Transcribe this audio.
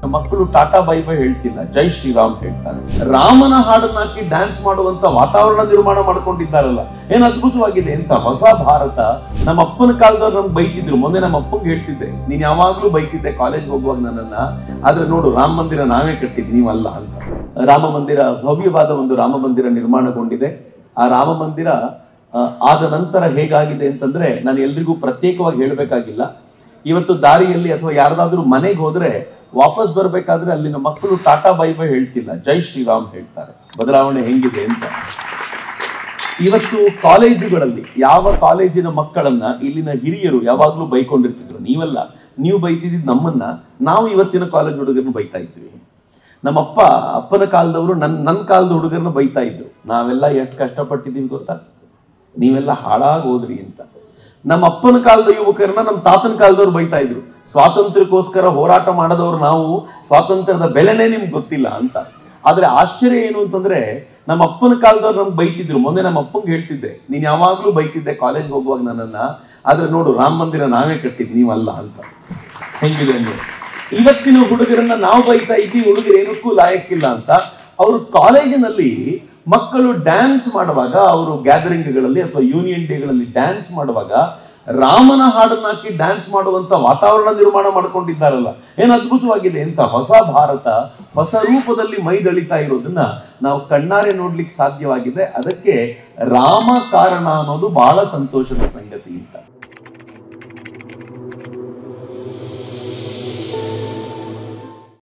ಮಕ್ಕಳು tata bye bye ಹೇಳ್ತಿಲ್ಲ ಜೈ ಶ್ರೀರಾಮ್ ಹೇಳ್ತಾರೆ ರಾಮನ ಹಾಡನ್ನ ಹಾಕಿ ಡ್ಯಾನ್ಸ್ ಮಾಡುವಂತ ವಾತಾವರಣ ನಿರ್ಮಾಣ ಮಾಡ್ಕೊಂಡಿದ್ದಾರಲ್ಲ ಏನ್ ಅದ್ಭುತವಾಗಿದೆ ಅಂತ ಹೊಸ ಭಾರತ ನಮ್ಮ ಅಪ್ಪನ ಕಾಲದವ್ರು ನಮ್ಗೆ ಬೈತಿದ್ರು ಮೊನ್ನೆ ನಮ್ಮ ಅಪ್ಪಂಗೆ ಹೇಳ್ತಿದ್ದೆ ನೀನ್ ಯಾವಾಗ್ಲೂ ಬೈತಿದ್ದೆ ಕಾಲೇಜ್ ಹೋಗುವಾಗ ನನ್ನನ್ನ ಆದ್ರೆ ನೋಡು ರಾಮ ಮಂದಿರ ನಾವೇ ಕಟ್ಟಿದ್ ನೀವಲ್ಲ ಅಂತ ರಾಮ ಮಂದಿರ ಭವ್ಯವಾದ ಒಂದು ರಾಮ ಮಂದಿರ ನಿರ್ಮಾಣಗೊಂಡಿದೆ ಆ ರಾಮ ಮಂದಿರ ಆ, ಆದ ನಂತರ ಹೇಗಾಗಿದೆ ಅಂತಂದ್ರೆ ನಾನು ಎಲ್ರಿಗೂ ಪ್ರತ್ಯೇಕವಾಗಿ ಹೇಳಬೇಕಾಗಿಲ್ಲ ಇವತ್ತು ದಾರಿಯಲ್ಲಿ ಅಥವಾ ಯಾರ್ದಾದ್ರೂ ಮನೆಗೆ ಹೋದ್ರೆ ವಾಪಸ್ ಬರ್ಬೇಕಾದ್ರೆ ಅಲ್ಲಿನ ಮಕ್ಕಳು ಟಾಟಾ ಬೈ ಬೈ ಹೇಳ್ತಿಲ್ಲ ಜೈ ಶ್ರೀರಾಮ್ ಹೇಳ್ತಾರೆ ಬದಲಾವಣೆ ಹೆಂಗಿದೆ ಅಂತ ಇವತ್ತು ಕಾಲೇಜುಗಳಲ್ಲಿ ಯಾವ ಕಾಲೇಜಿನ ಮಕ್ಕಳನ್ನ ಇಲ್ಲಿನ ಹಿರಿಯರು ಯಾವಾಗ್ಲೂ ಬೈಕೊಂಡಿರ್ತಿದ್ರು ನೀವೆಲ್ಲ ನೀವು ಬೈತಿದ್ದು ನಮ್ಮನ್ನ ನಾವು ಇವತ್ತಿನ ಕಾಲೇಜ್ ಹುಡುಗರನ್ನ ಬೈತಾ ಇದ್ವಿ ನಮ್ಮಪ್ಪ ಅಪ್ಪನ ಕಾಲದವರು ನನ್ ನನ್ನ ಕಾಲದ ಹುಡುಗರನ್ನ ಬೈತಾ ಇದ್ರು ನಾವೆಲ್ಲ ಎಷ್ಟು ಕಷ್ಟಪಟ್ಟಿದ್ದೀವಿ ಗೊತ್ತಾ ನೀವೆಲ್ಲ ಹಾಳಾಗಿ ಹೋದ್ರಿ ಅಂತ ನಮ್ಮ ಅಪ್ಪನ ಕಾಲದ ಯುವಕರನ್ನ ನಮ್ಮ ತಾತನ ಕಾಲದವ್ರು ಬೈತಾ ಇದ್ರು ಸ್ವಾತಂತ್ರ್ಯಕ್ಕೋಸ್ಕರ ಹೋರಾಟ ಮಾಡದವ್ರು ನಾವು ಸ್ವಾತಂತ್ರ್ಯದ ಬೆಲೆನೇ ನಿಮ್ಗೆ ಗೊತ್ತಿಲ್ಲ ಅಂತ ಆದ್ರೆ ಆಶ್ಚರ್ಯ ಏನು ಅಂತಂದ್ರೆ ನಮ್ಮ ಅಪ್ಪನ ಕಾಲದವ್ರು ನಮ್ಗೆ ಬೈತಿದ್ರು ಮೊನ್ನೆ ನಮ್ಮ ಅಪ್ಪಂಗೆ ಹೇಳ್ತಿದ್ದೆ ನೀನ್ ಯಾವಾಗ್ಲೂ ಬೈತಿದ್ದೆ ಕಾಲೇಜ್ ಹೋಗುವಾಗ ನನ್ನನ್ನ ಆದ್ರೆ ನೋಡು ರಾಮ ಮಂದಿರ ನಾವೇ ಕಟ್ಟಿದ್ ನೀವಲ್ಲ ಅಂತ ಹೆಂಗಿದೆ ಅಂದ್ರೆ ಇವತ್ತಿನ ಹುಡುಗರನ್ನ ನಾವು ಬೈತಾ ಇದ್ವಿ ಹುಡುಗರು ಏನಕ್ಕೂ ಲಾಯಕ್ಕಿಲ್ಲ ಅಂತ ಅವರು ಕಾಲೇಜಿನಲ್ಲಿ ಮಕ್ಕಳು ಡ್ಯಾನ್ಸ್ ಮಾಡುವಾಗ ಅವರು ಗ್ಯಾದರಿಂಗ್ಗಳಲ್ಲಿ ಅಥವಾ ಯೂನಿಯನ್ ಡೇಗಳಲ್ಲಿ ಡ್ಯಾನ್ಸ್ ಮಾಡುವಾಗ ರಾಮನ ಹಾಡನ್ನ ಹಾಕಿ ಡ್ಯಾನ್ಸ್ ಮಾಡುವಂತ ವಾತಾವರಣ ನಿರ್ಮಾಣ ಮಾಡ್ಕೊಂಡಿದ್ದಾರಲ್ಲ ಏನ್ ಅದ್ಭುತವಾಗಿದೆ ಅಂತ ಹೊಸ ಭಾರತ ಹೊಸ ರೂಪದಲ್ಲಿ ಮೈದಳಿತಾ ಇರೋದನ್ನ ನಾವು ಕಣ್ಣಾರೆ ನೋಡ್ಲಿಕ್ಕೆ ಸಾಧ್ಯವಾಗಿದೆ ಅದಕ್ಕೆ ರಾಮ ಕಾರಣ ಅನ್ನೋದು ಬಹಳ ಸಂತೋಷದ ಸಂಗತಿ ಅಂತ